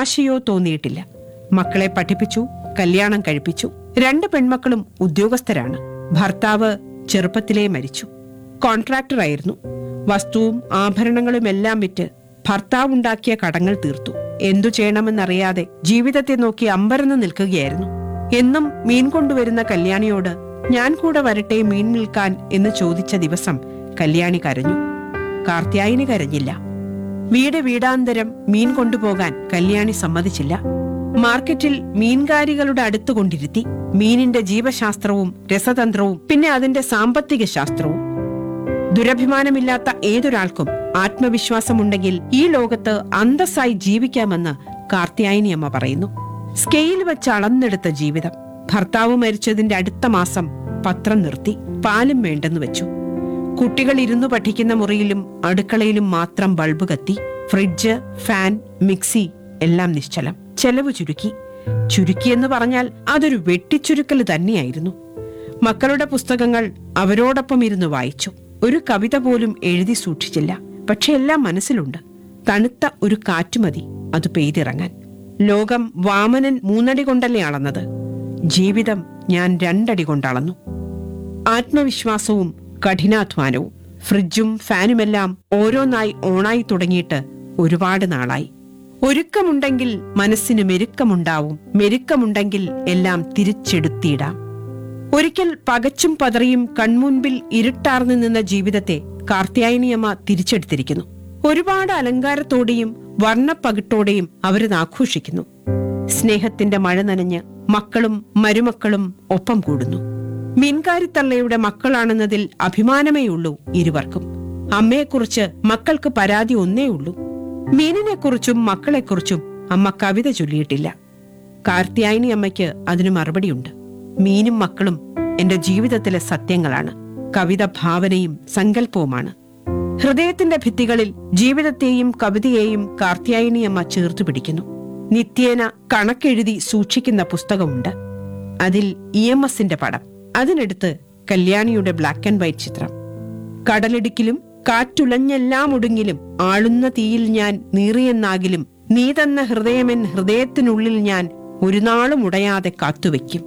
ആശയോ തോന്നിയിട്ടില്ല മക്കളെ പഠിപ്പിച്ചു കല്യാണം കഴിപ്പിച്ചു രണ്ട് പെൺമക്കളും ഉദ്യോഗസ്ഥരാണ് ഭർത്താവ് ചെറുപ്പത്തിലേ മരിച്ചു കോൺട്രാക്ടറായിരുന്നു വസ്തുവും ആഭരണങ്ങളും എല്ലാം വിറ്റ് ഭർത്താവുണ്ടാക്കിയ കടങ്ങൾ തീർത്തു എന്തു ചെയ്യണമെന്നറിയാതെ ജീവിതത്തെ നോക്കി അമ്പരന്ന് നിൽക്കുകയായിരുന്നു എന്നും മീൻ കൊണ്ടുവരുന്ന കല്യാണിയോട് ഞാൻ കൂടെ വരട്ടെ മീൻ വിൽക്കാൻ എന്ന് ചോദിച്ച ദിവസം കല്യാണി കരഞ്ഞു കാർത്യായനി കരഞ്ഞില്ല വീട് വീടാന്തരം മീൻ കൊണ്ടുപോകാൻ കല്യാണി സമ്മതിച്ചില്ല മാർക്കറ്റിൽ മീൻകാരികളുടെ അടുത്ത് കൊണ്ടിരുത്തി മീനിന്റെ ജീവശാസ്ത്രവും രസതന്ത്രവും പിന്നെ അതിന്റെ സാമ്പത്തിക ശാസ്ത്രവും ദുരഭിമാനമില്ലാത്ത ഏതൊരാൾക്കും ആത്മവിശ്വാസമുണ്ടെങ്കിൽ ഈ ലോകത്ത് അന്തസ്സായി ജീവിക്കാമെന്ന് കാർത്യായനി അമ്മ പറയുന്നു സ്കെയിൽ വെച്ച് അളന്നെടുത്ത ജീവിതം ഭർത്താവ് മരിച്ചതിന്റെ അടുത്ത മാസം പത്രം നിർത്തി പാലും വേണ്ടെന്ന് വെച്ചു കുട്ടികൾ ഇരുന്നു പഠിക്കുന്ന മുറിയിലും അടുക്കളയിലും മാത്രം ബൾബ് കത്തി ഫ്രിഡ്ജ് ഫാൻ മിക്സി എല്ലാം നിശ്ചലം ചെലവ് ചുരുക്കി ചുരുക്കിയെന്ന് പറഞ്ഞാൽ അതൊരു വെട്ടിച്ചുരുക്കൽ തന്നെയായിരുന്നു മക്കളുടെ പുസ്തകങ്ങൾ അവരോടൊപ്പം ഇരുന്ന് വായിച്ചു ഒരു കവിത പോലും എഴുതി സൂക്ഷിച്ചില്ല പക്ഷെ എല്ലാം മനസ്സിലുണ്ട് തണുത്ത ഒരു കാറ്റുമതി അത് പെയ്തിറങ്ങാൻ ലോകം വാമനൻ മൂന്നടി കൊണ്ടല്ലേ അളന്നത് ജീവിതം ഞാൻ രണ്ടടി കൊണ്ടളന്നു ആത്മവിശ്വാസവും കഠിനാധ്വാനവും ഫ്രിഡ്ജും ഫാനുമെല്ലാം ഓരോന്നായി ഓണായി തുടങ്ങിയിട്ട് ഒരുപാട് നാളായി ഒരുക്കമുണ്ടെങ്കിൽ മനസ്സിന് മെരുക്കമുണ്ടാവും മെരുക്കമുണ്ടെങ്കിൽ എല്ലാം തിരിച്ചെടുത്തിടാം ഒരിക്കൽ പകച്ചും പതറിയും കൺമുൻപിൽ ഇരുട്ടാർന്നു നിന്ന ജീവിതത്തെ കാർത്യായനിയമ്മ തിരിച്ചെടുത്തിരിക്കുന്നു ഒരുപാട് അലങ്കാരത്തോടെയും വർണ്ണപ്പകിട്ടോടെയും അവരത് ആഘോഷിക്കുന്നു സ്നേഹത്തിന്റെ മഴ നനഞ്ഞ് മക്കളും മരുമക്കളും ഒപ്പം കൂടുന്നു മീൻകാരിത്തള്ളയുടെ മക്കളാണെന്നതിൽ അഭിമാനമേ ഉള്ളൂ ഇരുവർക്കും അമ്മയെക്കുറിച്ച് മക്കൾക്ക് പരാതി ഒന്നേ ഉള്ളൂ മീനിനെക്കുറിച്ചും മക്കളെക്കുറിച്ചും അമ്മ കവിത ചൊല്ലിയിട്ടില്ല കാർത്തിയായനി അമ്മയ്ക്ക് അതിന് മറുപടിയുണ്ട് മീനും മക്കളും എന്റെ ജീവിതത്തിലെ സത്യങ്ങളാണ് കവിത ഭാവനയും സങ്കല്പവുമാണ് ഹൃദയത്തിന്റെ ഭിത്തികളിൽ ജീവിതത്തെയും കവിതയെയും കാർത്തിയായനി അമ്മ ചേർത്തു പിടിക്കുന്നു നിത്യേന കണക്കെഴുതി സൂക്ഷിക്കുന്ന പുസ്തകമുണ്ട് അതിൽ ഇ എം എസിന്റെ പടം അതിനടുത്ത് കല്യാണിയുടെ ബ്ലാക്ക് ആൻഡ് വൈറ്റ് ചിത്രം കടലിടുക്കിലും കാറ്റുലഞ്ഞെല്ലാം ഒടുങ്ങിലും ആളുന്ന തീയിൽ ഞാൻ നീറിയെന്നാകിലും നീ തന്ന ഹൃദയമെൻ ഹൃദയത്തിനുള്ളിൽ ഞാൻ ഒരു നാളും ഉടയാതെ കാത്തുവെക്കും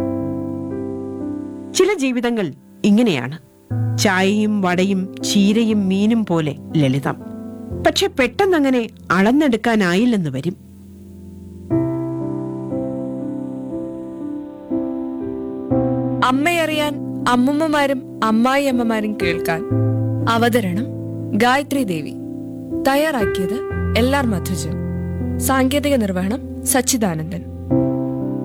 ചില ജീവിതങ്ങൾ ഇങ്ങനെയാണ് ചായയും വടയും ചീരയും മീനും പോലെ ലളിതം പക്ഷെ പെട്ടെന്നങ്ങനെ അളന്നെടുക്കാനായില്ലെന്ന് വരും അമ്മയറിയാൻ അമ്മുമ്മമാരും അമ്മായിയമ്മമാരും കേൾക്കാൻ അവതരണം ഗായത്രി ദേവി തയ്യാറാക്കിയത് എൽ ആർ മധുജൻ സാങ്കേതിക നിർവഹണം സച്ചിദാനന്ദൻ